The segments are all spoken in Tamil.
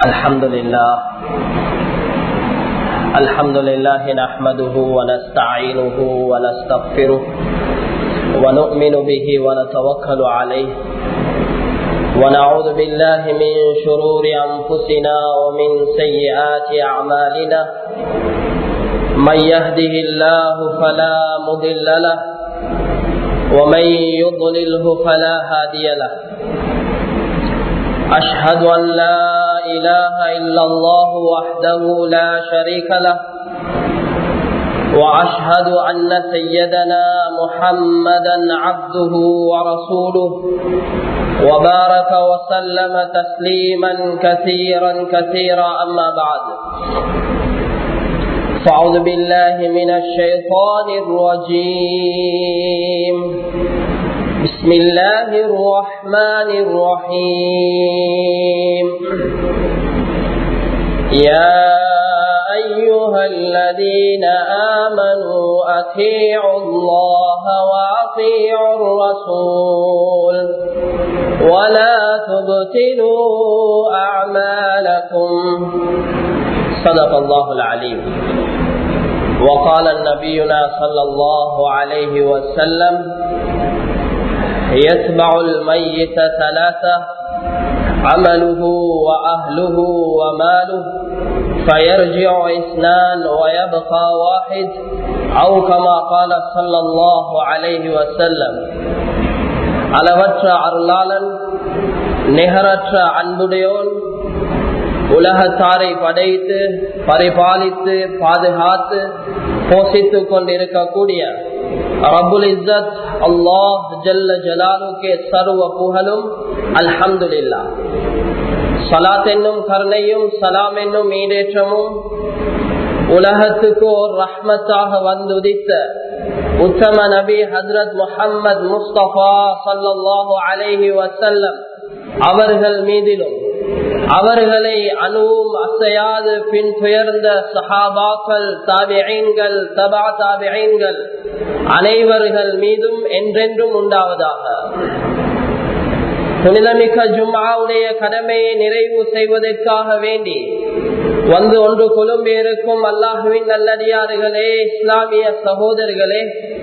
الحمد لله الحمد لله نحمده ونستعينه ونستغفره ونؤمن به ونتوكل عليه ونعوذ بالله من شرور أنفسنا ومن سيئات أعمالنا من يهده الله فلا مضل له ومن يضلله فلا هادي له أشهد أن لا إله إلا الله وحده لا شريك له وأشهد أن سيدنا محمدا عبده ورسوله وبارك وسلم تسليما كثيرا كثيرا أما بعد فأعوذ بالله من الشيطان الرجيم بسم الله الرحمن الرحيم يا أيها الذين آمنوا أطيعوا الله وأطيعوا الرسول ولا تبتلوا أعمالكم صدق الله العليم وقال النبينا صلى الله عليه وسلم يتبع الميت ثلاثة عمله وأهله وماله فيرجع اثنان ويبقى واحد أو كما قال صلى الله عليه وسلم அளவற்ற அருளாளன் நிகரற்ற அன்புடையோன் உலகத்தாரை படைத்து பரிபாலித்து பாதுகாத்து போஷித்துக் கொண்டிருக்கக்கூடிய ரபுல் இஸ்ஸத் அல்லாஹ் ஜல்ல ஜலாலுக்கே சர்வ புகழும் அல்ஹம்துலில்லா சலாத் என்னும் கருணையும் சலாம் என்னும் ஈடேற்றமும் உலகத்துக்கு ஒரு ரஹ்மத்தாக வந்துதித்த உத்தம நபி ஹசரத் முஹம்மது முஸ்தபா சல்லாஹூ அலைஹி வசல்லம் அவர்கள் மீதிலும் அவர்களை அணுவும் அசையாது பின் துயர்ந்த சஹாபாக்கள் தாபியங்கள் தபா தாபியங்கள் அனைவர்கள் மீதும் என்றென்றும் உண்டாவதாக புனிதமிக்க ஜும்மாவுடைய கடமையை நிறைவு செய்வதற்காக வேண்டி வந்து ஒன்று கொழும்பி இருக்கும் அல்லாஹுவின் நல்லடியார்களே இஸ்லாமிய சகோதரர்களே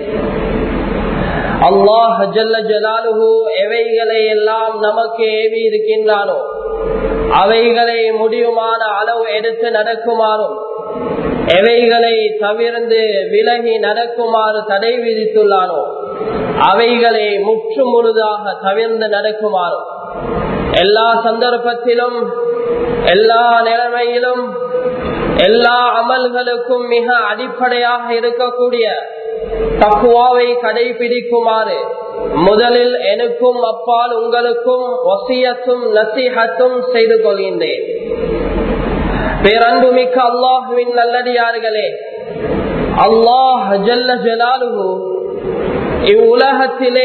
அல்லாஹ் ஜல்ல ஜலாலுஹு எவைகளை எல்லாம் நமக்கு ஏவி இருக்கின்றானோ அவைகளை முடியுமான அளவு எடுத்து நடக்குமாறும் எவைகளை தவிர்ந்து விலகி நடக்குமாறு தடை விதித்துள்ளானோ அவைகளை முற்று முழுதாக தவிர்ந்து நடக்குமாறும் எல்லா சந்தர்ப்பத்திலும் எல்லா நிலைமையிலும் எல்லா அமல்களுக்கும் மிக அடிப்படையாக இருக்கக்கூடிய தக்குவாவை கடைபிடிக்குமாறு முதலில் எனக்கும் அப்பால் உங்களுக்கும் ஒசியத்தும் நசிஹத்தும் செய்து கொள்கின்றேன் பேரன்புமிக்க அல்லாஹுவின் நல்லடியார்களே அல்லாஹ் ஜல்ல ஜலாலுகு இவ்வுலகத்திலே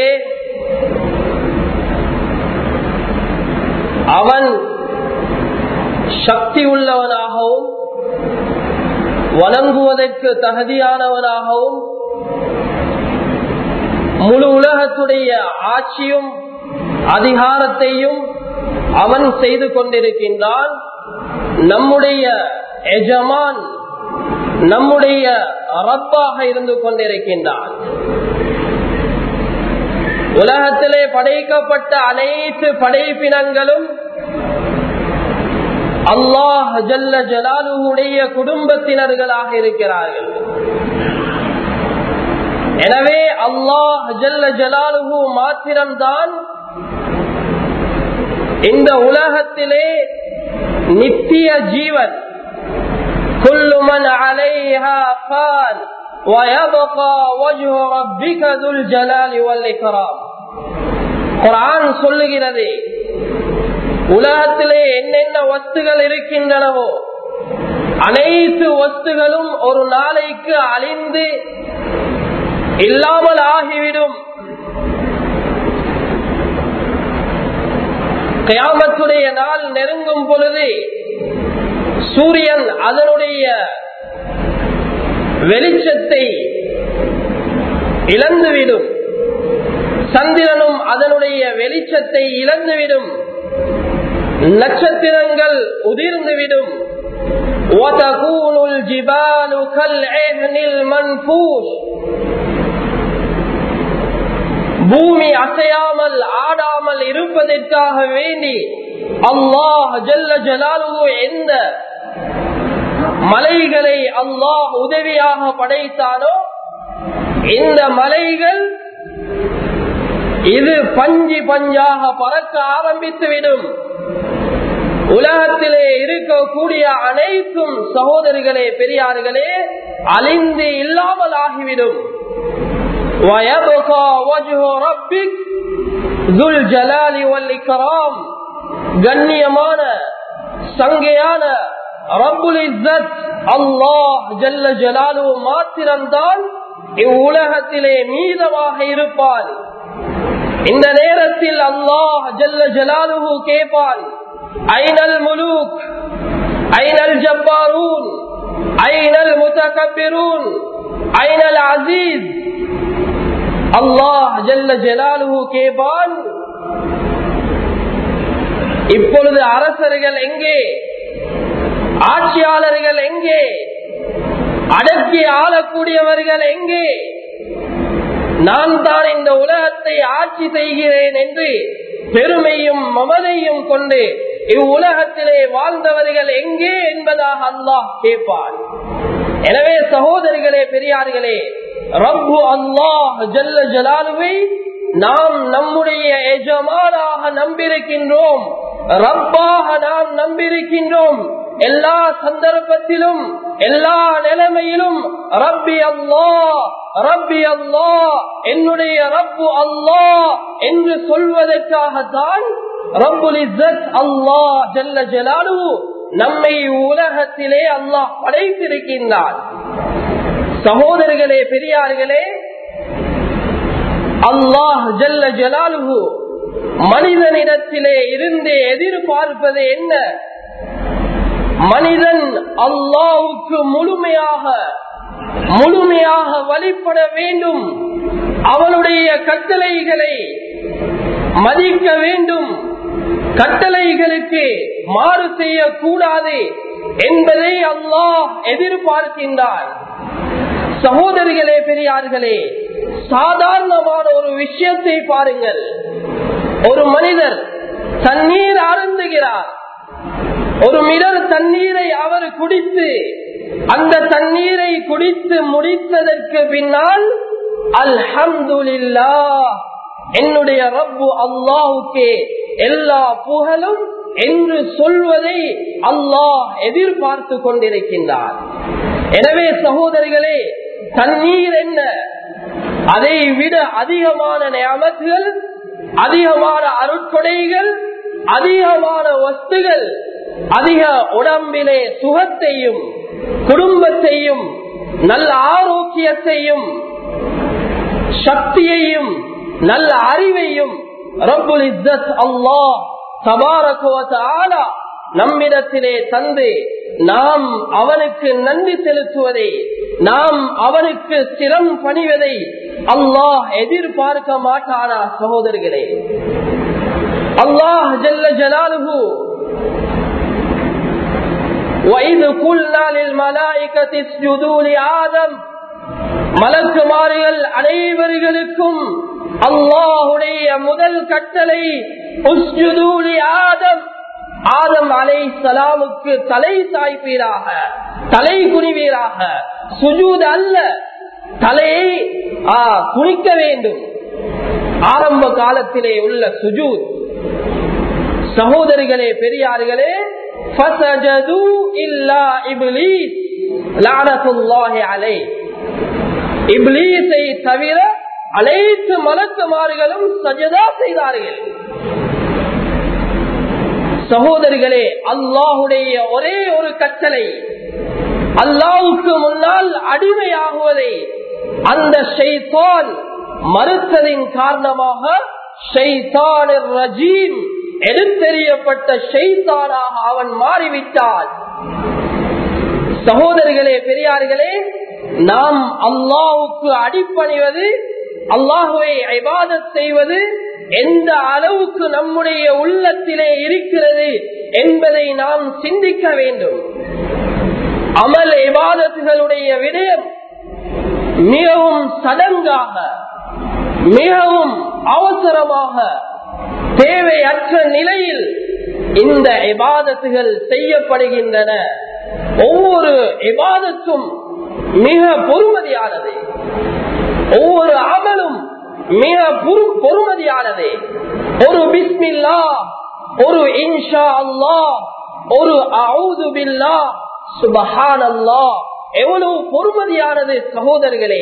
அவன் சக்தி உள்ளவனாகவும் வணங்குவதற்கு தகுதியானவனாகவும் முழு உலகத்துடைய ஆட்சியும் அதிகாரத்தையும் அவன் செய்து கொண்டிருக்கின்றான் நம்முடைய எஜமான் நம்முடைய ரப்பாக இருந்து கொண்டிருக்கின்றான் உலகத்திலே படைக்கப்பட்ட அனைத்து படைப்பினங்களும் அல்லாஹ் ஜல்ல ஜலாலுடைய குடும்பத்தினர்களாக இருக்கிறார்கள் எனவே அல்லாஹ் ஜல்ல ஜலாலுகு மாத்திரம்தான் இந்த உலகத்திலே நித்திய ஜீவன் குல்லுமன் அலைஹா கான் ويبقى وجه ربك ذو الجلال والإكرام குரான் சொல்லுகிறது உலகத்திலே என்னென்ன வஸ்துகள் இருக்கின்றனவோ அனைத்து வஸ்துகளும் ஒரு நாளைக்கு அழிந்து இல்லாமல் ஆகிவிடும் கயாமத்துடைய நாள் நெருங்கும் பொழுது சூரியன் அதனுடைய வெளிச்சத்தை இழந்துவிடும் சந்திரனும் அதனுடைய வெளிச்சத்தை இழந்துவிடும் நட்சத்திரங்கள் உதிர்ந்துவிடும் وتكون الجبال كالعهن المنفوش பூமி அசையாமல் ஆடாமல் இருப்பதற்காக வேண்டி அல்லாஹ் ஜல்ல ஜலாலுவோ எந்த மலைகளை அல்லாஹ் உதவியாக படைத்தானோ இந்த மலைகள் இது பஞ்சு பஞ்சாக பறக்க ஆரம்பித்துவிடும் உலகத்திலே இருக்கக்கூடிய அனைத்தும் சகோதரிகளே பெரியார்களே அழிந்து இல்லாமல் ஆகிவிடும் கண்ணியமான சங்கையான ரப்புல் இஸ்ஸத் அல்லாஹ் ஜல்ல ஜலாலு மாத்திரம்தான் இவ்வுலகத்திலே மீதமாக இருப்பான் இந்த நேரத்தில் அல்லாஹ் ஜல்ல ஜலாலுஹு கேட்பான் ஐனல் முலூக் ஐனல் ஜப்பாரூன் ஐனல் முத்தகபிரூன் ஐனல் அசீஸ் அல்லாஹ் ஜல்ல ஜலாலுஹு கேட்பான் இப்பொழுது அரசர்கள் எங்கே ஆட்சியாளர்கள் எங்கே அடக்கி ஆளக்கூடியவர்கள் எங்கே நான் தான் இந்த உலகத்தை ஆட்சி செய்கிறேன் என்று பெருமையும் மமதையும் கொண்டு இவ்வுலகத்திலே வாழ்ந்தவர்கள் எங்கே என்பதாக அல்லாஹ் கேட்பான் எனவே சகோதரிகளே பெரியார்களே ரப்பு அல்லாஹ் ஜல்ல ஜலாலுவை நாம் நம்முடைய எஜமானாக நம்பியிருக்கின்றோம் ரப்பாக நாம் நம்பியிருக்கின்றோம் எல்லா சந்தர்ப்பத்திலும் எல்லா நிலைமையிலும் ரப்பி அல்லா ரப்பி அல்லா என்னுடைய ரப்பு அல்லா என்று சொல்வதற்காகத்தான் ரப்புல் இஸ்ஸத் அல்லா ஜல்ல ஜலாலு நம்மை உலகத்திலே அல்லாஹ் படைத்திருக்கின்றான் சகோதரர்களே பெரியார்களே அல்லாஹ் ஜல்ல ஜலாலுஹு மனிதனிடத்திலே இருந்து எதிர்பார்ப்பது என்ன மனிதன் அல்லாவுக்கு முழுமையாக முழுமையாக வழிபட வேண்டும் அவனுடைய கட்டளைகளை மதிக்க வேண்டும் கட்டளைகளுக்கு மாறு செய்யக்கூடாது என்பதை அல்லாஹ் எதிர்பார்க்கின்றான் சகோதரிகளே பெரியார்களே சாதாரணமான ஒரு விஷயத்தை பாருங்கள் ஒரு மனிதர் தண்ணீர் அருந்துகிறார் ஒரு மிடர் தண்ணீரை அவர் குடித்து அந்த தண்ணீரை குடித்து முடித்ததற்கு பின்னால் அல்ஹம்துலில்லா என்னுடைய ரப்பு அல்லாஹுக்கே எல்லா புகழும் என்று சொல்வதை அல்லாஹ் எதிர்பார்த்து கொண்டிருக்கின்றார் எனவே சகோதரிகளே தண்ணீர் என்ன அதை விட அதிகமான நியமத்துகள் அதிகமான அருட்கொடைகள் அதிகமான வஸ்துகள் அதிக உடம்பிலே சுகத்தையும் குடும்பத்தையும் நல்ல ஆரோக்கியத்தையும் சக்தியையும் நல்ல அறிவையும் ரப்புல் இஸ்ஸத் அல்லாஹ் தபாரகுவத நம்மிடத்திலே தந்து நாம் அவனுக்கு நன்றி செலுத்துவதை நாம் அவனுக்கு சிரம் பணிவதை அல்லாஹ் எதிர்பார்க்க மாட்டானா சகோதரர்களே அல்லாஹ் ஜல்ல ஜலாலுஹு وَإِذْ قُلْنَا لِلْمَلَائِكَةِ اسْجُدُوا لِآدَمَ மலக்குமார்கள் அனைவர்களுக்கும் அல்லாஹுடைய முதல் கட்டளை உஸ்ஜுதூலி ஆதம் ஆதம் அலை சலாமுக்கு தலை சாய்ப்பீராக தலை குனிவீராக சுஜூத் அல்ல தலையை குனிக்க வேண்டும் ஆரம்ப காலத்திலே உள்ள சுஜூத் சகோதரிகளே பெரியார்களே இப்லீஸை தவிர அனைத்து மலக்குமார்களும் சஜதா செய்தார்கள் சகோதரிகளே அல்லாஹுடைய ஒரே ஒரு கட்டளை அல்லாவுக்கு முன்னால் அடிமையாகுவதை அந்த ஷைத்தான் மறுத்ததின் காரணமாக ஷைத்தான் ரஜீம் எடுத்தெறியப்பட்ட ஷைத்தானாக அவன் மாறிவிட்டான் சகோதரிகளே பெரியார்களே நாம் அல்லாவுக்கு அடிப்பணிவது அல்லாஹுவை ஐபாதத் செய்வது எந்த அளவுக்கு நம்முடைய உள்ளத்திலே இருக்கிறது என்பதை நாம் சிந்திக்க வேண்டும் அமல் இபாதத்துகளுடைய விடயம் மிகவும் சடங்காக மிகவும் அவசரமாக தேவையற்ற நிலையில் இந்த இபாதத்துகள் செய்யப்படுகின்றன ஒவ்வொரு இபாதத்தும் மிக பொறுமதியானது ஒவ்வொரு அமலும் மிக பொறுமதியானது ஒரு பிஸ்மில்லா ஒரு இன்ஷா அல்லா ஒரு அவுது பில்லா சுபஹான் அல்லா எவ்வளவு பொறுமதியானது சகோதரர்களே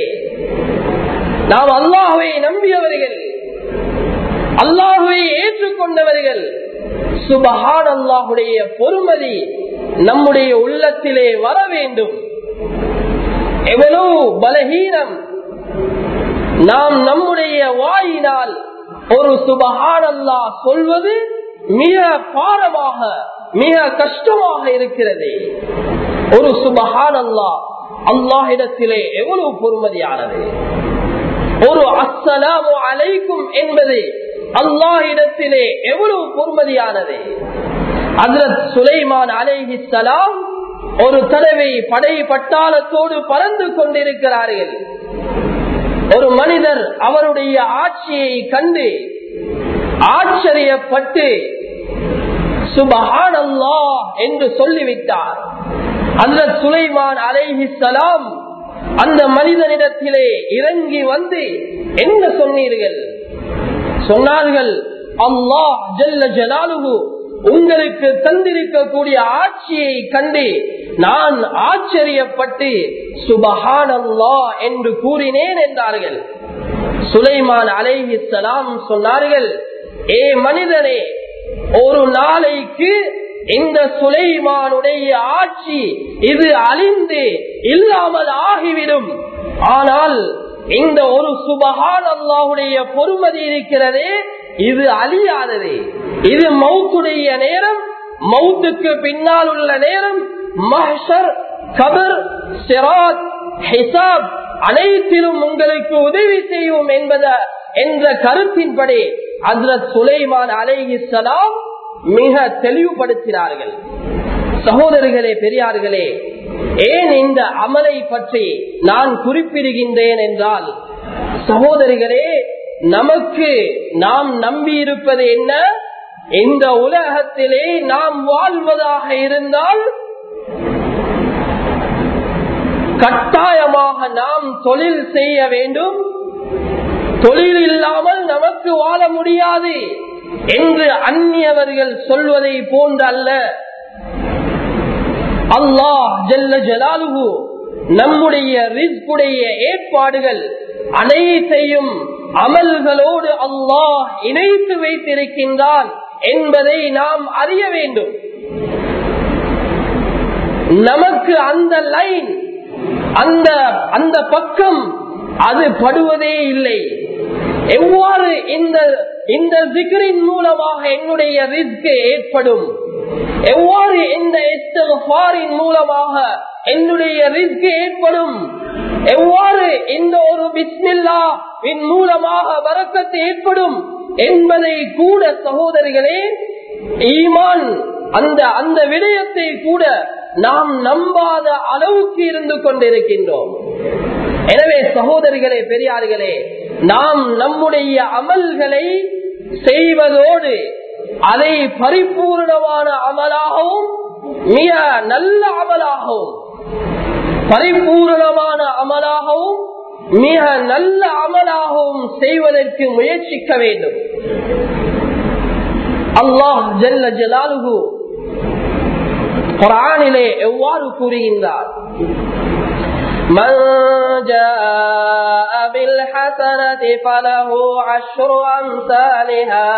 நாம் அல்லாஹுவை நம்பியவர்கள் அல்லாஹுவை ஏற்றுக்கொண்டவர்கள் சுபஹான் அல்லாஹுடைய பொறுமதி நம்முடைய உள்ளத்திலே வர வேண்டும் எவ்வளவு பலகீனம் நாம் நம்முடைய வாயினால் ஒரு சுபஹான் அல்லா சொல்வது மிக பாரமாக மிக கஷ்டமாக இருக்கிறது ஒரு சுபஹான் அல்லா அல்லாஹிடத்திலே எவ்வளவு பொறுமதியானது ஒரு அஸ்ஸலாமு அலைக்கும் என்பது அல்லாஹிடத்திலே எவ்வளவு பொறுமதியானது அதில் சுலைமான் அலைஹி சலாம் ஒரு தடவை படை பட்டாளத்தோடு பறந்து கொண்டிருக்கிறார்கள் ஒரு மனிதர் அவருடைய ஆட்சியை கண்டு ஆச்சரியப்பட்டு சுபஹான் அல்லா என்று சொல்லிவிட்டார் அந்த சுலைமான் அலைஹி சலாம் அந்த மனிதனிடத்திலே இறங்கி வந்து என்ன சொன்னீர்கள் சொன்னார்கள் அல்லாஹ் ஜல்ல ஜலாலுகு உங்களுக்கு தந்திருக்கக்கூடிய ஆட்சியை கண்டு நான் ஆச்சரியப்பட்டு சுபஹான் அல்லா என்று கூறினேன் என்றார்கள் சுலைமான் அலைஹி சலாம் சொன்னார்கள் ஏ மனிதனே ஒரு நாளைக்கு இந்த சுலைமானுடைய ஆட்சி இது அழிந்து இல்லாமல் ஆகிவிடும் ஆனால் இந்த ஒரு சுபஹான் அல்லாஹுடைய பொறுமதி இருக்கிறதே இது அழியாதது இது மௌத்துடைய நேரம் மௌத்துக்கு பின்னால் உள்ள நேரம் மஹர் கபர் சிராத் ஹிசாப் அனைத்திலும் உங்களுக்கு உதவி செய்யும் என்பத என்ற கருத்தின்படி ஹசரத் சுலைமான் அலைஹிஸ்லாம் மிக தெளிவுபடுத்தினார்கள் சகோதரர்களே பெரியார்களே ஏன் இந்த அமலை பற்றி நான் குறிப்பிடுகின்றேன் என்றால் சகோதரிகளே நமக்கு நாம் நம்பி இருப்பது என்ன இந்த உலகத்திலே நாம் வாழ்வதாக இருந்தால் கட்டாயமாக நாம் தொழில் செய்ய வேண்டும் தொழில் இல்லாமல் நமக்கு வாழ முடியாது என்று அந்நியவர்கள் சொல்வதை போன்ற அல்ல அல்லாஹ் ஜல்ல ஜலாலுகு நம்முடைய ரிஸ்குடைய ஏற்பாடுகள் அனைத்தையும் அமல்களோடு அல்லாஹ் இணைத்து வைத்திருக்கின்றான் என்பதை நாம் அறிய வேண்டும் நமக்கு அந்த லைன் அந்த அந்த பக்கம் அது படுவதே இல்லை எவ்வாறு இந்த இந்த சிகரின் மூலமாக என்னுடைய ரிஸ்க் ஏற்படும் எவ்வாறு இந்த இஸ்திஃபாரின் மூலமாக என்னுடைய ரிஸ்க் ஏற்படும் எவ்வாறு இந்த ஒரு பிஸ்மில்லா மூலமாக வரக்கத்து ஏற்படும் என்பதை கூட சகோதரிகளே ஈமான் அந்த அந்த விடயத்தை கூட நாம் நம்பாத அளவுக்கு இருந்து கொண்டிருக்கின்றோம் எனவே சகோதரிகளே பெரியார்களே நாம் நம்முடைய அமல்களை செய்வதோடு அதை பரிபூர்ணமான அமலாகவும் மிக நல்ல அமலாகவும் பரிபூர்ணமான அமலாகவும் மிக நல்ல அமலாகவும் செய்வதற்கு முயற்சிக்க வேண்டும் அல்லாஹ் ஜல்ல ஜலாலுகு குரானிலே எவ்வாறு கூறுகின்றார் من جاء بالحسنة فله عشر أمثالها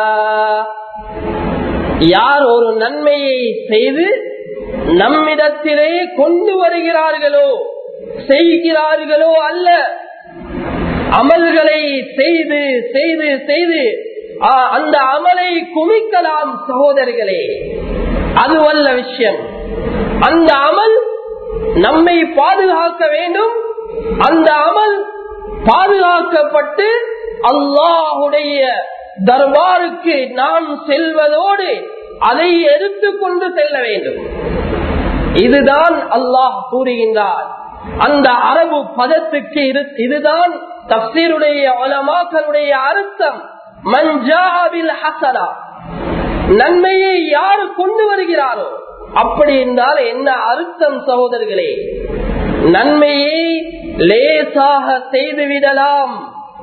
யார் ஒரு நன்மையை செய்து நம்மிடத்திலே கொண்டு வருகிறார்களோ செய்கிறார்களோ அல்ல அமல்களை செய்து செய்து செய்து அந்த அமலை குமிக்கலாம் சகோதரிகளே அதுவல்ல விஷயம் அந்த அமல் நம்மை பாதுகாக்க வேண்டும் அந்த அமல் பாதுகாக்கப்பட்டு அல்லாஹுடைய தர்பாருக்கு நாம் செல்வதோடு அதை எடுத்துக்கொண்டு செல்ல வேண்டும் இதுதான் அல்லாஹ் கூறுகின்றார் அந்த அரபு பதத்துக்கு இதுதான் தப்சீருடைய உலமாக்களுடைய அர்த்தம் மஞ்சாவில் ஹசனா நன்மையை யார் கொண்டு வருகிறாரோ அப்படி என்றால் என்ன அர்த்தம் சகோதரர்களே நன்மையை லேசாக செய்துவிடலாம்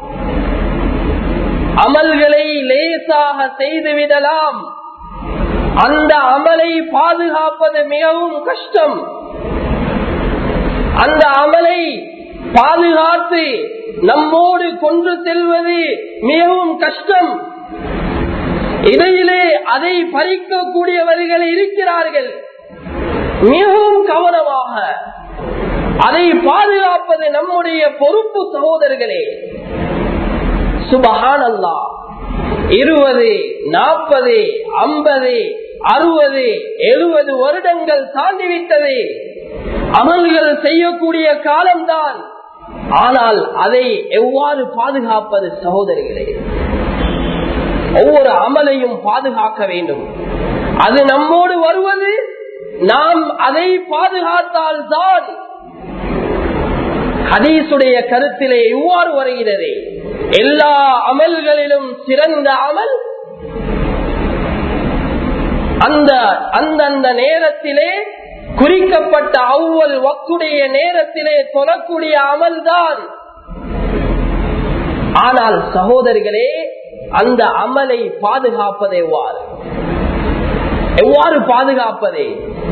அமல்களை லேசாக செய்துவிடலாம் அந்த அமலை பாதுகாப்பது மிகவும் கஷ்டம் அந்த அமலை பாதுகாத்து நம்மோடு கொண்டு செல்வது மிகவும் கஷ்டம் இடையிலே அதை பறிக்கக்கூடியவர்கள் இருக்கிறார்கள் மிகவும் கவனமாக அதை பாதுகாப்பது நம்முடைய பொறுப்பு சகோதரர்களே சுபஹான் அல்லா இருபது நாற்பது ஐம்பது அறுபது எழுபது வருடங்கள் தாண்டிவிட்டது அமல்கள் செய்யக்கூடிய காலம்தான் ஆனால் அதை எவ்வாறு பாதுகாப்பது சகோதரிகளே ஒவ்வொரு அமலையும் பாதுகாக்க வேண்டும் அது நம்மோடு வருவது நாம் அதை பாதுகாத்தால் தான் ஹதீசுடைய கருத்திலே இவ்வாறு வருகிறது எல்லா அமல்களிலும் சிறந்த அமல் அந்த அந்தந்த நேரத்திலே குறிக்கப்பட்ட அவ்வள் வக்குடைய நேரத்திலே தொழக்கூடிய அமல்தான் ஆனால் சகோதரிகளே அந்த அமலை பாதுகாப்பது எவ்வாறு எவ்வாறு பாதுகாப்பது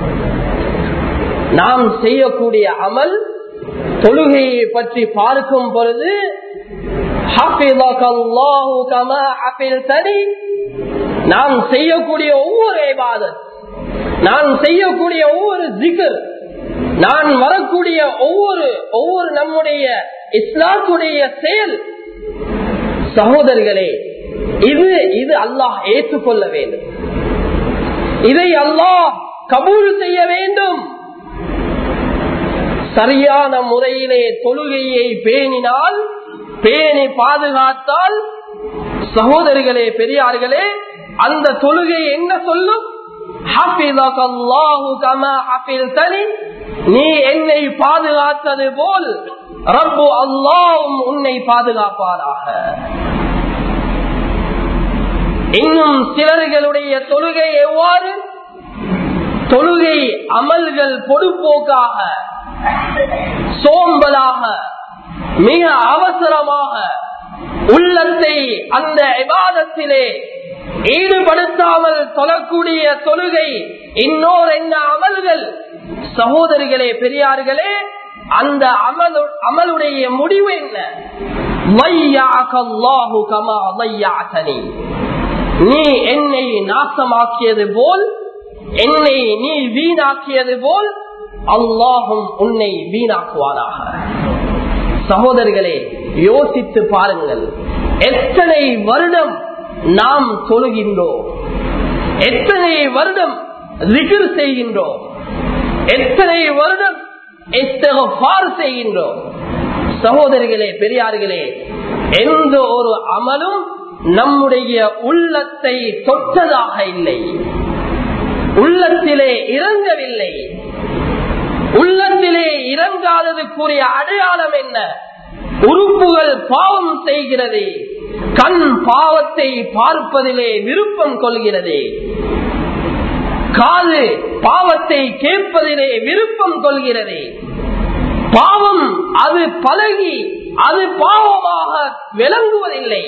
நாம் செய்யக்கூடிய அமல் தொழுகையை பற்றி பார்க்கும் பொழுது நாம் செய்யக்கூடிய ஒவ்வொரு இபாதத் நான் செய்யக்கூடிய ஒவ்வொரு ஜிகர் நான் வரக்கூடிய ஒவ்வொரு ஒவ்வொரு நம்முடைய இஸ்லாத்துடைய செயல் சகோதரர்களே இது இது அல்லாஹ் ஏற்றுக்கொள்ள வேண்டும் இதை அல்லாஹ் கபூல் செய்ய வேண்டும் சரியான முறையிலே தொழுகையை பேணினால் பேணி பாதுகாத்தால் சகோதரிகளே பெரியார்களே அந்த தொழுகை என்ன சொல்லும் நீ என்னை பாதுகாத்தது போல் ரப்பு அல்லாவும் உன்னை பாதுகாப்பாராக இன்னும் சிலர்களுடைய தொழுகை எவ்வாறு தொழுகை அமல்கள் பொடுப்போக்காக சோம்பலாக மிக அவசரமாக உள்ளத்தை அந்த விவாதத்திலே ஈடுபடுத்தாமல் தொழக்கூடிய தொழுகை இன்னொரு என்ன அமல்கள் சகோதரிகளே பெரியார்களே அந்த அமல் அமலுடைய முடிவு என்ன நீ என்னை நாசமாக்கியது போல் என்னை நீ வீணாக்கியது போல் அல்லாஹும் உன்னை வீணாக்குவாராக சகோதரிகளே யோசித்து பாருங்கள் எத்தனை வருடம் நாம் தொழுகின்றோம் எத்தனை வருடம் ரிகர் செய்கின்றோம் எத்தனை வருடம் செய்கின்றோம் சகோதரிகளே பெரியார்களே எந்த ஒரு அமலும் நம்முடைய உள்ளத்தை தொட்டதாக இல்லை உள்ளத்திலே இறங்கவில்லை உள்ளத்திலே இறங்காததுக்குரிய அடையாளம் என்ன உறுப்புகள் பாவம் செய்கிறது கண் பாவத்தை பார்ப்பதிலே விருப்பம் கொள்கிறது காது பாவத்தை கேட்பதிலே விருப்பம் கொள்கிறது பாவம் அது பழகி அது பாவமாக விளங்குவதில்லை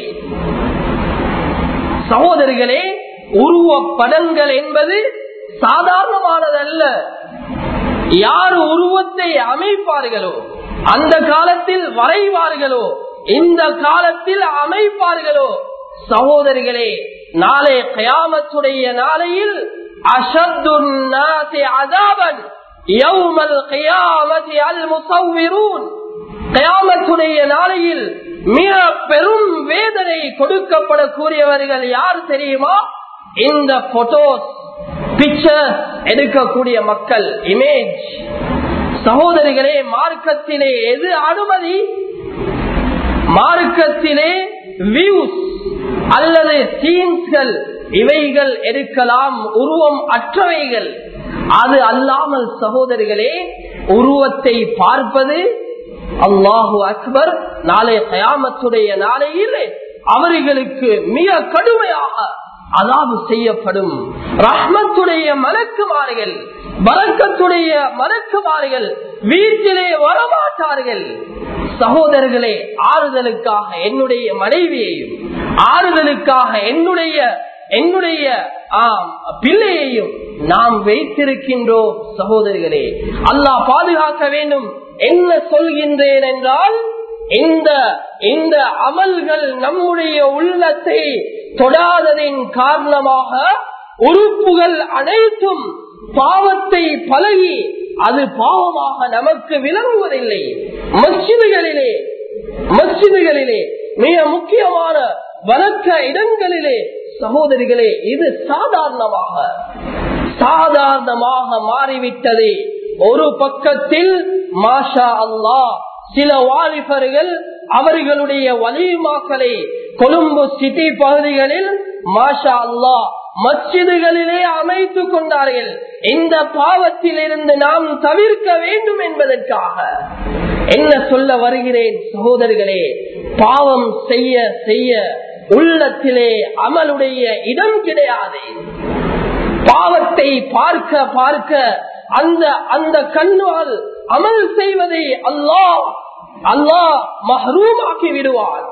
சகோதரிகளே உருவ படங்கள் என்பது சாதாரணமானதல்ல யார் உருவத்தை அமைப்பார்களோ அந்த காலத்தில் வரைவார்களோ இந்த காலத்தில் அமைப்பார்களோ சகோதரிகளே நாளை கயாமத்துடைய நாளையில் அஷத்துன்னாசி அதாபன் யௌமல் கயாமதி அல் முசவ்விரூன் கயாமத்துடைய நாளையில் மிக பெரும் வேதனை கொடுக்கப்படக்கூடியவர்கள் யார் தெரியுமா இந்த போட்டோஸ் பிக்சர் எடுக்கக்கூடிய மக்கள் இமேஜ் சகோதரிகளே மார்க்கத்திலே எது அனுமதி மார்க்கத்திலே வியூஸ் அல்லது சீன்ஸ்கள் இவைகள் எடுக்கலாம் உருவம் அற்றவைகள் அது அல்லாமல் சகோதரிகளே உருவத்தை பார்ப்பது அல்லாஹு அக்பர் நாளை கயாமத்துடைய நாளையில் அவர்களுக்கு மிக கடுமையாக அதாவது செய்யப்படும் ரஹ்மத்துடைய மலக்குமார்கள் பலக்கத்துடைய மலக்குமார்கள் வீட்டிலே வரமாட்டார்கள் சகோதரர்களே ஆறுதலுக்காக என்னுடைய மனைவியையும் ஆறுதலுக்காக என்னுடைய என்னுடைய பிள்ளையையும் நாம் வைத்திருக்கின்றோம் சகோதரிகளே அல்லாஹ் பாதுகாக்க வேண்டும் என்ன சொல்கின்றேன் என்றால் இந்த இந்த அமல்கள் நம்முடைய உள்ளத்தை தொடாததின் காரணமாக உறுப்புகள் அனைத்தும் பாவத்தை பழகி அது பாவமாக நமக்கு விளங்குவதில்லை மஸ்ஜிதுகளிலே மஸ்ஜிதுகளிலே மிக முக்கியமான வழக்க இடங்களிலே சகோதரிகளே இது சாதாரணமாக சாதாரணமாக மாறிவிட்டது ஒரு பக்கத்தில் மாஷா அல்லாஹ் சில வாலிபர்கள் அவர்களுடைய வலிமாக்களை கொழும்பு சிட்டி பகுதிகளில் மாஷா அல்லாஹ் மச்சிதுகளிலே அமைத்துக் கொண்டார்கள் இந்த பாவத்தில் இருந்து நாம் தவிர்க்க வேண்டும் என்பதற்காக என்ன சொல்ல வருகிறேன் சகோதரர்களே பாவம் செய்ய செய்ய உள்ளத்திலே அமலுடைய இடம் கிடையாது பாவத்தை பார்க்க பார்க்க அந்த அந்த கண்ணால் அமல் செய்வதை அல்லாஹ் அல்லாஹ் மஹரூமாக்கி விடுவார்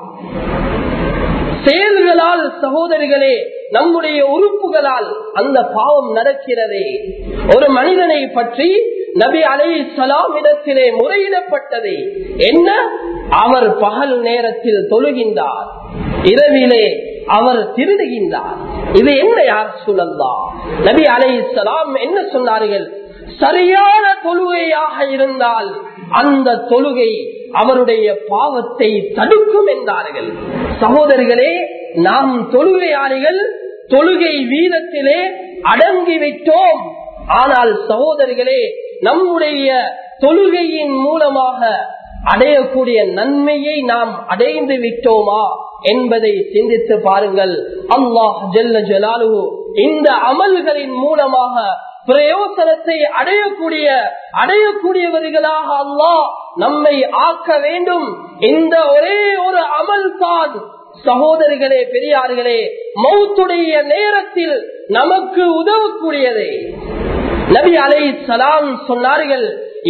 செயல்களால் சகோதரிகளே நம்முடைய உறுப்புகளால் அந்த பாவம் நடக்கிறதே ஒரு மனிதனை பற்றி நபி அலை சலாம் இடத்திலே முறையிடப்பட்டது என்ன அவர் பகல் நேரத்தில் தொழுகின்றார் இரவிலே அவர் திருடுகின்றார் இது என்ன யார் சொல்லலாம் நபி அலை சலாம் என்ன சொன்னார்கள் சரியான தொழுகையாக இருந்தால் அந்த தொழுகை அவருடைய பாவத்தை தடுக்கும் என்றார்கள் சகோதரர்களே நாம் தொழுகையாளிகள் தொழுகை வீதத்திலே அடங்கிவிட்டோம் ஆனால் சகோதரிகளே நம்முடைய தொழுகையின் மூலமாக அடையக்கூடிய நன்மையை நாம் அடைந்து விட்டோமா என்பதை சிந்தித்து பாருங்கள் அல்லாஹ் ஜெல்ல ஜலாலு இந்த அமல்களின் மூலமாக பிரயோசனத்தை அடையக்கூடிய அடையக்கூடியவர்களாக அல்லாஹ் நம்மை ஆக்க வேண்டும் இந்த ஒரே ஒரு அமல் தான் சகோதரிகளே பெரியார்களே மௌத்துடைய நேரத்தில் நமக்கு உதவக்கூடியது நபி அலை சலாம் சொன்னார்கள்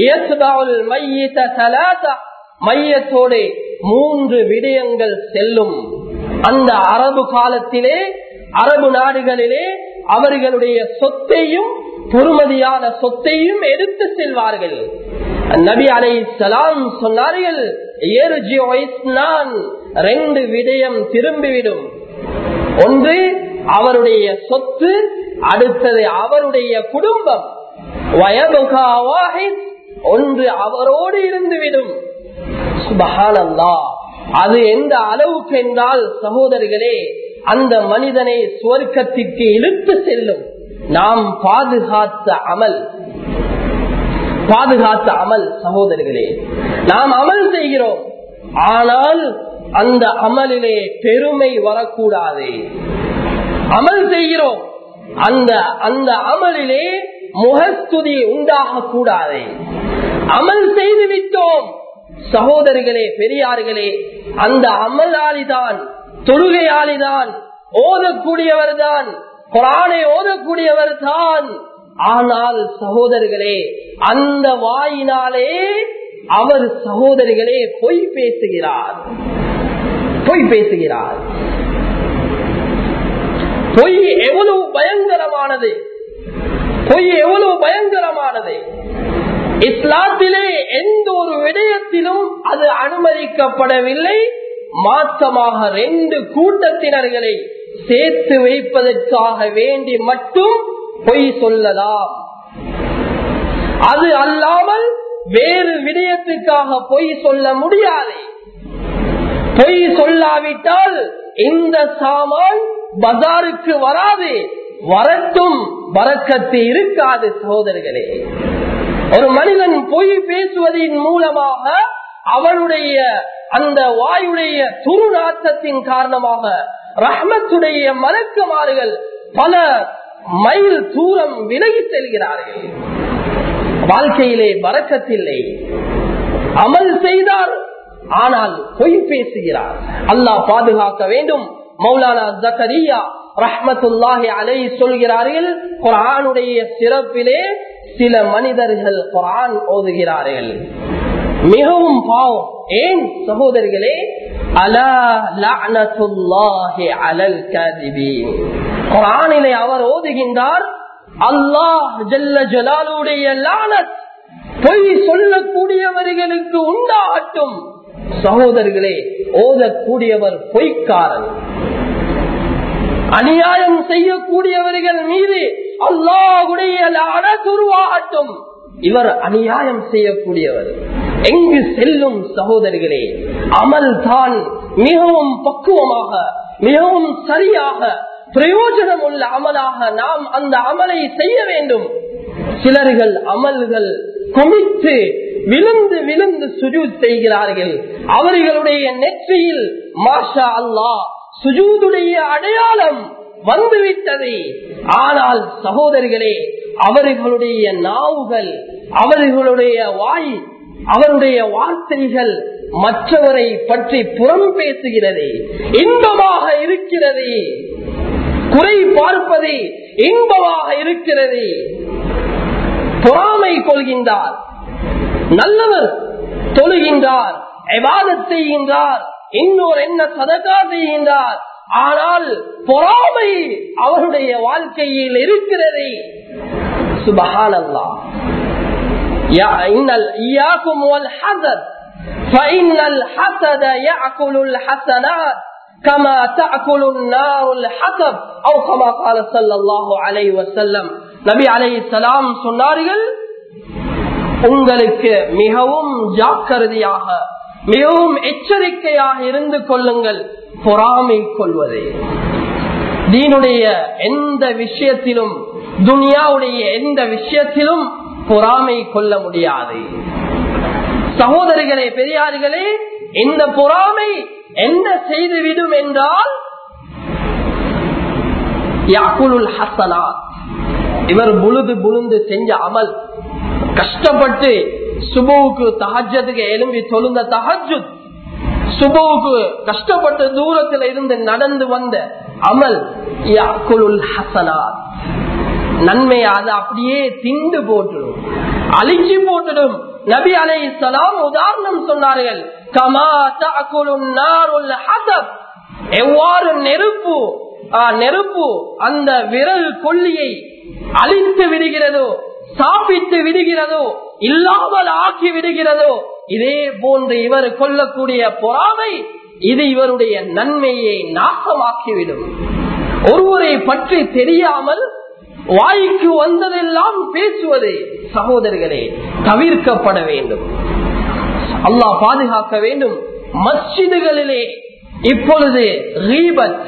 மையத்தோடு மூன்று விடயங்கள் செல்லும் அந்த அரபு காலத்திலே அரபு நாடுகளிலே அவர்களுடைய சொத்தையும் பொறுமதியான சொத்தையும் எடுத்து செல்வார்கள் நபி அலை சலாம் சொன்னார்கள் ரெண்டு விடயம் திரும்பிவிடும் ஒன்று அவருடைய சொத்து அடுத்தது அவருடைய குடும்பம் ஒன்று அவரோடு இருந்துவிடும் சுபஹானல்லா அது எந்த அளவுக்கு என்றால் சகோதரர்களே அந்த மனிதனை சுவர்க்கத்திற்கு இழுத்து செல்லும் நாம் பாதுகாத்த அமல் பாதுகாத்த அமல் சகோதரர்களே நாம் அமல் செய்கிறோம் ஆனால் அந்த அமலிலே பெருமை வரக்கூடாது அமல் செய்கிறோம் அந்த அந்த அமலிலே முகஸ்துதி உண்டாக கூடாது அமல் செய்து விட்டோம் சகோதரிகளே பெரியார்களே அந்த அமலாளிதான் தொழுகையாளிதான் ஓதக்கூடியவர் தான் குரானை ஓதக்கூடியவர் தான் ஆனால் சகோதரர்களே அந்த வாயினாலே அவர் சகோதரிகளே பொய் பேசுகிறார் பொய் பேசுகிறார் பொய் எவ்வளவு பயங்கரமானது பொய் எவ்வளவு பயங்கரமானது இஸ்லாத்திலே எந்த ஒரு விடயத்திலும் அது அனுமதிக்கப்படவில்லை மாற்றமாக ரெண்டு கூட்டத்தினர்களை சேர்த்து வைப்பதற்காக வேண்டி மட்டும் பொய் சொல்லலாம் அது அல்லாமல் வேறு விடயத்துக்காக பொய் சொல்ல முடியாது பொய் சொல்லாவிட்டால் இந்த சாமான் பஜாருக்கு வராது வரட்டும் வரக்கத்து இருக்காது சகோதரர்களே ஒரு மனிதன் பொய் பேசுவதன் மூலமாக அவனுடைய அந்த வாயுடைய துருநாட்டத்தின் காரணமாக ரஹ்மத்துடைய மலக்குமார்கள் பல மைல் தூரம் விலகி செல்கிறார்கள் வாழ்க்கையிலே வரக்கத்தில்லை அமல் செய்தார் ஆனால் பொய் பேசுகிறார் அல்லாஹ் பாதுகாக்க வேண்டும் மௌலானா ஜக்கரியா ரஹ்மத்துல்லாஹி அலை சொல்கிறார்கள் குரானுடைய சிறப்பிலே சில மனிதர்கள் குரான் ஓதுகிறார்கள் மிகவும் பாவம் ஏன் சகோதரிகளே அலா லஅனத்துல்லாஹி அலல் காதிபீன் குரானிலே அவர் ஓதுகின்றார் அல்லாஹ் ஜல்ல ஜலாலுடைய லானத் பொய் சொல்லக்கூடியவர்களுக்கு உண்டாகட்டும் சகோதரர்களே ஓதக்கூடியவர் பொய்க்காரன் அநியாயம் செய்யக்கூடியவர்கள் மீது அல்லாஹுடைய உருவாகட்டும் இவர் அநியாயம் செய்யக்கூடியவர் எங்கு செல்லும் சகோதரிகளே அமல் தான் மிகவும் பக்குவமாக மிகவும் சரியாக பிரயோஜனம் உள்ள அமலாக நாம் அந்த அமலை செய்ய வேண்டும் சிலர்கள் அமல்கள் குமித்து விழுந்து விழுந்து சுஜூத் செய்கிறார்கள் அவர்களுடைய நெற்றியில் மாஷா அல்லாஹ் சுஜூதுடைய அடையாளம் வந்துவிட்டது ஆனால் சகோதரிகளே அவர்களுடைய நாவுகள் அவர்களுடைய வாய் அவருடைய வார்த்தைகள் மற்றவரை பற்றி புறம் பேசுகிறது இன்பமாக இருக்கிறது குறை பார்ப்பது இன்பமாக இருக்கிறது பொறாமை கொள்கின்றார் நல்லவர் தொழுகின்றார் எவாதத் செய்கின்றார் இன்னொரு என்ன சதக்கா செய்கின்றார் ஆனால் பொறாமை அவருடைய வாழ்க்கையில் இருக்கிறது சுபஹானல்லா إياكم والحسد فإن الحسد يأكل الحسنات كما تأكل النار الحطب أو كما قال صلى الله عليه وسلم நபி அலை சலாம் சொன்னார்கள் உங்களுக்கு மிகவும் ஜாக்கிரதையாக மிகவும் எச்சரிக்கையாக இருந்து கொள்ளுங்கள் பொறாமை கொள்வது தீனுடைய எந்த விஷயத்திலும் துனியாவுடைய எந்த விஷயத்திலும் பொறாமை கொள்ள முடியாது சகோதரிகளே பெரியார்களே இந்த பொறாமை என்ன செய்துவிடும் என்றால் யாக்குலுல் ஹசனா இவர் புழுது புழுந்து செஞ்ச அமல் கஷ்டப்பட்டு சுபுவுக்கு தஹஜத்துக்கு எலும்பி தொழுந்த தஹஜு சுபுவுக்கு கஷ்டப்பட்டு தூரத்தில் இருந்து நடந்து வந்த அமல் யாக்குலுல் ஹசனாத் நன்மை அதை அப்படியே திண்டு போட்டுடும் அழிச்சு போட்டுடும் நபி அலை சலாம் உதாரணம் சொன்னார்கள் கமா நாருல் ஹசப் எவ்வாறு நெருப்பு நெருப்பு அந்த விரல் கொல்லியை அழித்து விடுகிறதோ சாப்பிட்டு விடுகிறதோ இல்லாமல் ஆக்கி விடுகிறதோ இதே போன்று இவர் கொள்ளக்கூடிய பொறாமை இது இவருடைய நன்மையை நாசமாக்கிவிடும் ஒருவரை பற்றி தெரியாமல் வாய்க்கு வந்ததெல்லாம் பேசுவது சகோதரர்களே தவிர்க்கப்பட வேண்டும் அல்லாஹ் பாதுகாக்க வேண்டும் மஸ்ஜிதுகளிலே இப்பொழுது ரீபத்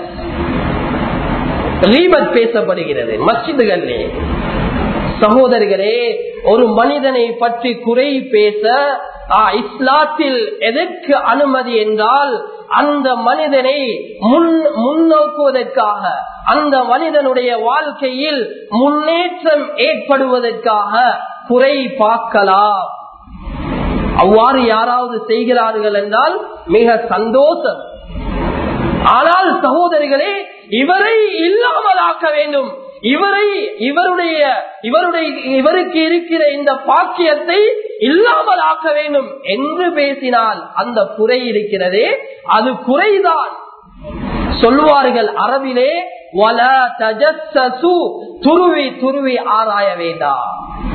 ரீபத் பேசப்படுகிறது மஸ்ஜிதுகளிலே சகோதரர்களே ஒரு மனிதனை பற்றி குறை பேச இஸ்லாத்தில் எதற்கு அனுமதி என்றால் அந்த மனிதனை முன் முன்னோக்குவதற்காக அந்த மனிதனுடைய வாழ்க்கையில் முன்னேற்றம் ஏற்படுவதற்காக குறை பார்க்கலாம் அவ்வாறு யாராவது செய்கிறார்கள் என்றால் மிக சந்தோஷம் ஆனால் சகோதரிகளே இவரை இல்லாமல் ஆக்க வேண்டும் இவரை இவருடைய இவருடைய இவருக்கு இருக்கிற இந்த பாக்கியத்தை இல்லாமல் ஆக்க வேண்டும் என்று பேசினால் அந்த குறை இருக்கிறதே அது குறைதான் சொல்வார்கள் அரபிலே வல தஜஸ்ஸு துருவி துருவி ஆராய வேண்டாம்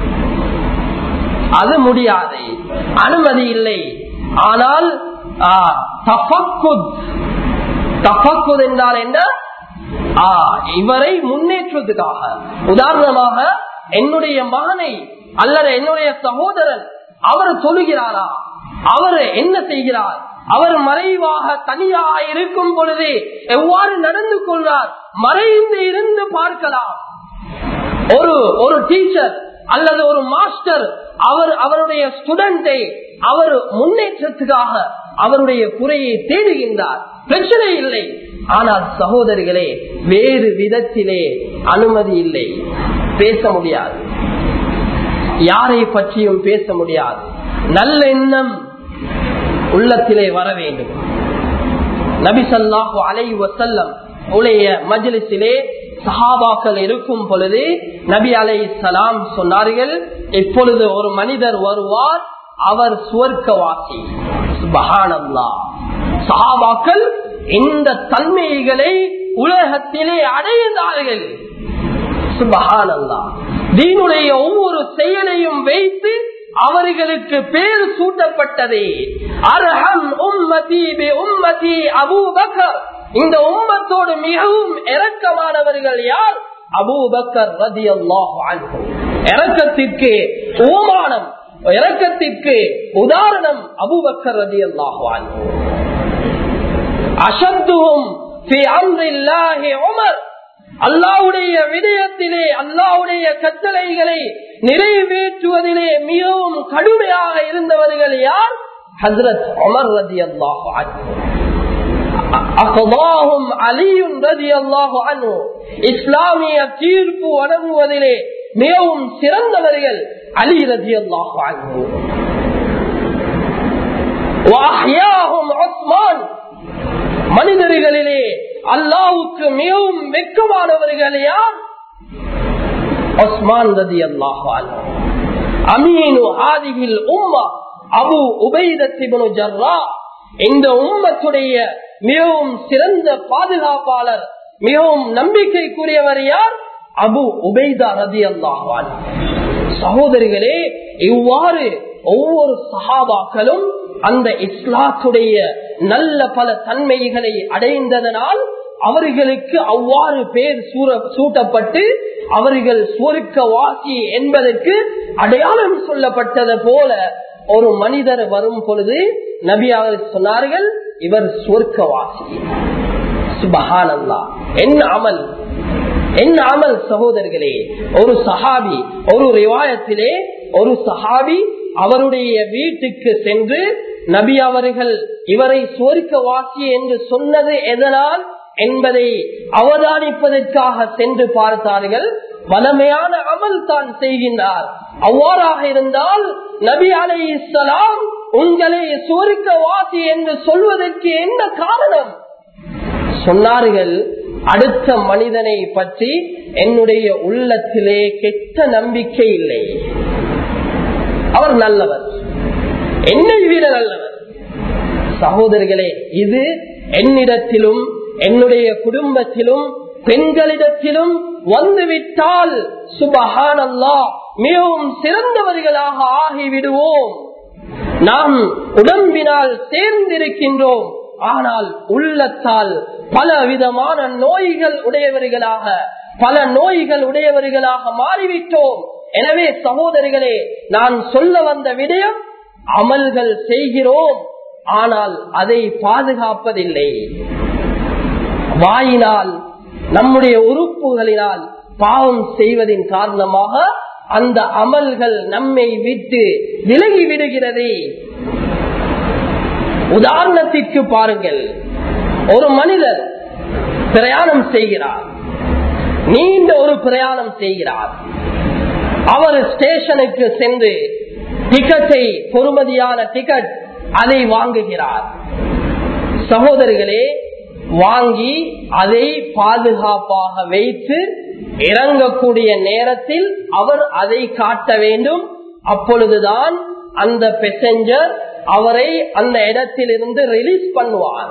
அது முடியாது அனுமதி இல்லை ஆனால் தஃபக்குத் தஃபக்குத் என்றால் என்ன இவரை முன்னேற்றத்துக்காக உதாரணமாக என்னுடைய மகனை அல்லது என்னுடைய சகோதரன் அவர் சொல்லுகிறாரா அவர் என்ன செய்கிறார் அவர் மறைவாக தனியாக இருக்கும் பொழுது எவ்வாறு நடந்து கொள்றார் மறைந்து இருந்து பார்க்கலாம் ஒரு ஒரு டீச்சர் அல்லது ஒரு மாஸ்டர் அவர் அவருடைய ஸ்டூடெண்டை அவர் முன்னேற்றத்துக்காக அவருடைய குறையை தேடுகின்றார் பிரச்சனை இல்லை ஆனால் சகோதரிகளே வேறு விதத்திலே அனுமதி இல்லை பேச முடியாது யாரை பற்றியும் பேச முடியாது நல்ல எண்ணம் உள்ளத்திலே வர வேண்டும் நபிசல்லாஹு அலை வசல்லம் உடைய மஜ்லிஸிலே சஹாபாக்கள் இருக்கும் பொழுது நபி அலை சலாம் சொன்னார்கள் இப்பொழுது ஒரு மனிதர் வருவார் அவர் சுவர்க்கவாசி சுபஹானல்லா சஹாபாக்கள் இந்த தன்மைகளை உலகத்திலே அடைந்தார்கள் சுபஹானல்லா தீனுடைய ஒவ்வொரு செயலையும் வைத்து அவர்களுக்கு பேர் சூட்டப்பட்டது அரஹம் உம்மதி பி உம்மதி அபூபக்கர் இந்த உம்மத்தோடு மிகவும் இரக்கமானவர்கள் யார் அபூபக்கர் ரதி அல்லாஹு இரக்கத்திற்கு ஓமானம் இரக்கத்திற்கு உதாரணம் அபூபக்கர் ரதி அல்லாஹு அசத்துவும் உமர் அல்லாவுடைய விடயத்திலே அல்லாவுடைய கட்டளைகளை நிறைவேற்றுவதிலே மிகவும் கடுமையாக இருந்தவர்கள் யார் ஹசரத் அமர் ரதி அல்லாஹு இஸ்லாமிய தீர்ப்பு வழங்குவதிலே மிகவும் சிறந்தவர்கள் அலி ரதி அல்லாஹு மனிதர்களிலே அல்லாவுக்கு மிகவும் வெக்கமானவர்கள் யார் ஒஸ்மான் ரதி அல்லாஹான் அமீனு ஆதிகில் உம்மா அபு உபைதத்திபனு ஜர்ரா இந்த உம்மத்துடைய மிகவும் சிறந்த பாதுகாப்பாளர் மிகவும் நம்பிக்கைக்குரியவர் யார் அபு உபைதா ரதி அல்லாஹான் சகோதரிகளே இவ்வாறு ஒவ்வொரு சஹாபாக்களும் அந்த இஸ்லாத்துடைய நல்ல பல தன்மைகளை அடைந்ததனால் அவர்களுக்கு அவ்வாறு பேர் சூட்டப்பட்டு அவர்கள் சுவருக்க வாசி என்பதற்கு அடையாளம் சொல்லப்பட்டது போல ஒரு மனிதர் வரும் பொழுது நபி அவர் சொன்னார்கள் இவர் சுவர்க்கவாசி சுபஹானல்லா என்ன அமல் என்ன அமல் சகோதரர்களே ஒரு சஹாபி ஒரு ரிவாயத்திலே ஒரு சஹாபி அவருடைய வீட்டுக்கு சென்று நபி அவர்கள் இவரை சுவர்க்க வாசி என்று சொன்னது எதனால் என்பதை அவதானிப்பதற்காக சென்று பார்த்தார்கள் வளமையான அமல் தான் செய்கின்றார் அவ்வாறாக இருந்தால் நபி அலை இஸ்லாம் உங்களை சுவர்க்க வாசி என்று சொல்வதற்கு என்ன காரணம் சொன்னார்கள் அடுத்த மனிதனை பற்றி என்னுடைய உள்ளத்திலே கெட்ட நம்பிக்கை இல்லை அவர் நல்லவர் என்னை விட நல்லவர் சகோதரிகளே இது என்னிடத்திலும் என்னுடைய குடும்பத்திலும் பெண்களிடத்திலும் வந்துவிட்டால் சுபஹானல்லா மிகவும் சிறந்தவர்களாக ஆகிவிடுவோம் நாம் உடம்பினால் சேர்ந்திருக்கின்றோம் ஆனால் உள்ளத்தால் பல விதமான நோய்கள் உடையவர்களாக பல நோய்கள் உடையவர்களாக மாறிவிட்டோம் எனவே சகோதரிகளே நான் சொல்ல வந்த விடயம் அமல்கள் செய்கிறோம் ஆனால் அதை பாதுகாப்பதில்லை வாயினால் நம்முடைய உறுப்புகளினால் பாவம் செய்வதின் காரணமாக அந்த அமல்கள் நம்மை விட்டு விலகி விடுகிறது உதாரணத்திற்கு பாருங்கள் ஒரு மனிதர் பிரயாணம் செய்கிறார் நீண்ட ஒரு பிரயாணம் செய்கிறார் அவர் ஸ்டேஷனுக்கு சென்று டிக்கெட்டை பொறுமதியான டிக்கெட் அதை வாங்குகிறார் சகோதரிகளே வாங்கி அதை பாதுகாப்பாக வைத்து இறங்கக்கூடிய நேரத்தில் அவர் அதை காட்ட வேண்டும் அப்பொழுதுதான் அந்த பெசஞ்சர் அவரை அந்த இடத்தில் இருந்து ரிலீஸ் பண்ணுவார்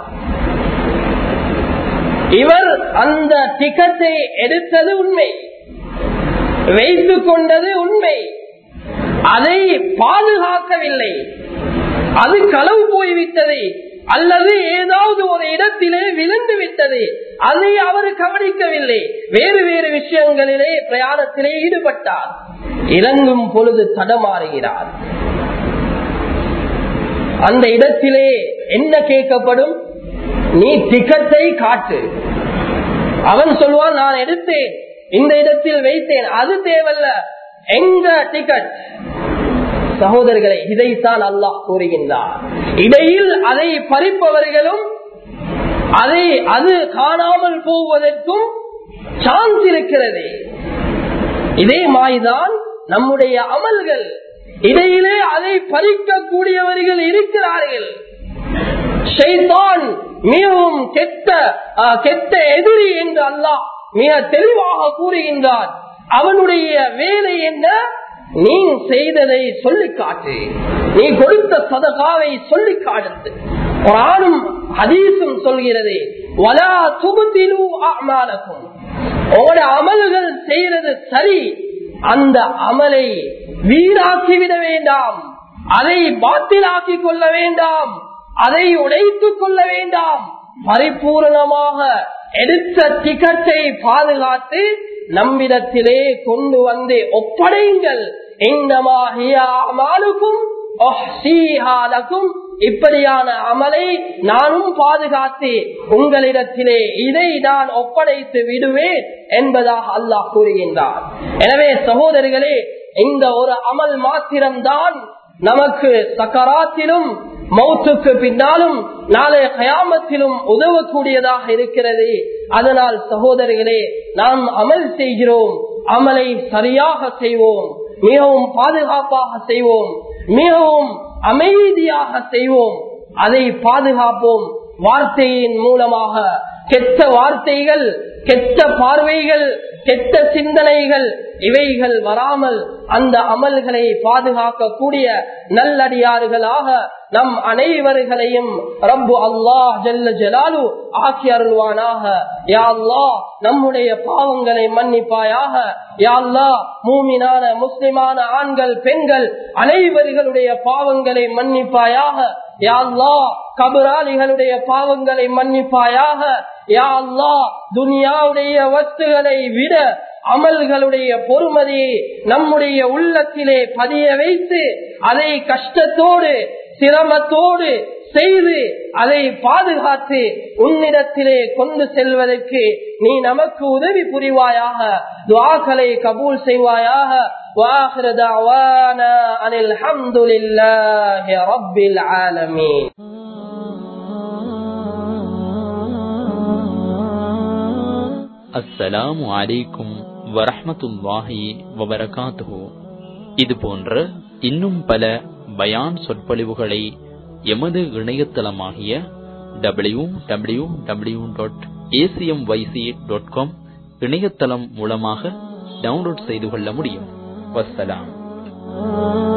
இவர் அந்த டிக்கெட்டை எடுத்தது உண்மை வைத்துக் கொண்டது உண்மை அதை பாதுகாக்கவில்லை அது களவு போய்விட்டது அல்லது ஏதாவது ஒரு இடத்திலே விழுந்து விட்டது அதை அவர் கவனிக்கவில்லை வேறு வேறு விஷயங்களிலே பிரயாணத்திலே ஈடுபட்டார் இறங்கும் பொழுது தடமாறுகிறார் அந்த இடத்திலே என்ன கேட்கப்படும் நீ டிக்கெட்டை காட்டு அவன் சொல்வான் நான் எடுத்தேன் இந்த இடத்தில் வைத்தேன் அது தேவல்ல எங்க டிக்கெட் சகோதரர்களை இதைத்தான் அல்லாஹ் கூறுகின்றார் இடையில் அதை பறிப்பவர்களும் அதை அது காணாமல் போவதற்கும் சான்ஸ் இருக்கிறது இதே மாய்தான் நம்முடைய அமல்கள் இடையிலே அதை பறிக்கக்கூடியவர்கள் இருக்கிறார்கள் ஷைத்தான் மிகவும் கெட்ட ஆஹ், கெட்ட எதிரி என்று அல்லாஹ் மிக தெளிவாக கூறுகின்றான் அவனுடைய வேலை என்ன நீ செய்ததை சொல்லி காட்டு நீ கொடுத்த சதகாவை சொல்லி காட்டு குரானும் ஹதீஸும் சொல்கிறது வலா துபுத்திலு அமாலக்கும் உங்களோட அமல்கள் செய்யறது சரி அந்த அமலை வீணாக்கிவிட வேண்டாம் அதை பாத்திலாக்கி கொள்ள வேண்டாம் அதை உடைத்துக் கொள்ள வேண்டாம் பரிபூரணமாக எடுத்த டிக்கெட்டை பாதுகாத்து நம்மிடத்திலே கொண்டு வந்து ஒப்படையுங்கள் மாலுக்கும் இப்படியான அமலை நானும் பாதுகாத்து உங்களிடத்திலே இதை நான் ஒப்படைத்து விடுவேன் என்பதாக அல்லாஹ் கூறுகின்றார் எனவே சகோதரிகளே இந்த ஒரு அமல் மாத்திரம்தான் நமக்கு சக்கராத்திலும் மௌத்துக்கு பின்னாலும் நாளைய கயாமத்திலும் உதவக்கூடியதாக இருக்கிறது அதனால் சகோதரிகளே நாம் அமல் செய்கிறோம் அமலை சரியாக செய்வோம் மிகவும் பாதுகாப்பாக செய்வோம் மிகவும் அமைதியாக செய்வோம் அதை பாதுகாப்போம் வார்த்தையின் மூலமாக கெட்ட வார்த்தைகள் கெட்ட பார்வைகள் கெட்ட சிந்தனைகள் இவைகள் வராமல் அந்த அமல்களை பாதுகாக்கக்கூடிய நல்லடியார்களாக நம் அனைவர்களையும் ரப்பு அல்லாஹ் ஜல்ல ஜலாலு ஆக்கி அருள்வானாக யா அல்லாஹ் நம்முடைய பாவங்களை மன்னிப்பாயாக யா அல்லாஹ் மூமினான முஸ்லிமான ஆண்கள் பெண்கள் அனைவர்களுடைய பாவங்களை மன்னிப்பாயாக யா அல்லாஹ் கபராளிகளுடைய பாவங்களை மன்னிப்பாயாக யா அல்லாஹ் துனியாவுடைய வஸ்துகளை விட அமல்களுடைய பொறுமதியை நம்முடைய உள்ளத்திலே பதிய வைத்து அதை கஷ்டத்தோடு சிரமத்தோடு செய்து அதை பாதுகாத்து உன்னிடத்திலே கொண்டு செல்வதற்கு நீ நமக்கு உதவி புரிவாயாக துவாக்களை கபூல் செய்வாயாக واخر دعوانا ان الحمد لله رب العالمين அஸ்ஸலாமு அலைக்கும் வரஹ்மத்துல்லாஹி வபரகாத்துஹு இது போன்ற இன்னும் பல பயான் சொற்பொழிவுகளை எமது இணையதளமாகிய W W W dot A C M Y C dot com இணையதளம் மூலமாக டவுன்லோட் செய்து கொள்ள முடியும் வஸ்ஸலாம்